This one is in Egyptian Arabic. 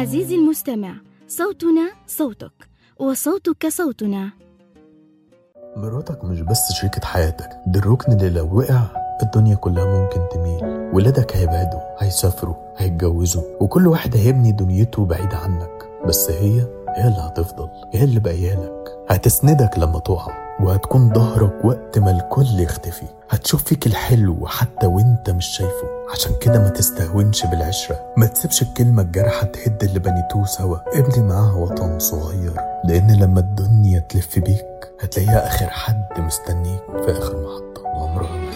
عزيزي المستمع صوتنا صوتك وصوتك صوتنا مراتك مش بس شريكة حياتك دي الركن اللي لو وقع الدنيا كلها ممكن تميل ولادك هيبعدوا هيسافروا هيتجوزوا وكل واحد هيبني دنيته بعيد عنك بس هي هي اللي هتفضل هي اللي باقيالك هتسندك لما تقع وهتكون ظهرك وقت ما الكل يختفي هتشوف فيك الحلو حتى وانت مش شايفه عشان كده ما تستهونش بالعشرة ما تسيبش الكلمة الجارحة تهد اللي بنيتوه سوا ابني معاها وطن صغير لأن لما الدنيا تلف بيك هتلاقيها آخر حد مستنيك في آخر محطة وعمرها ما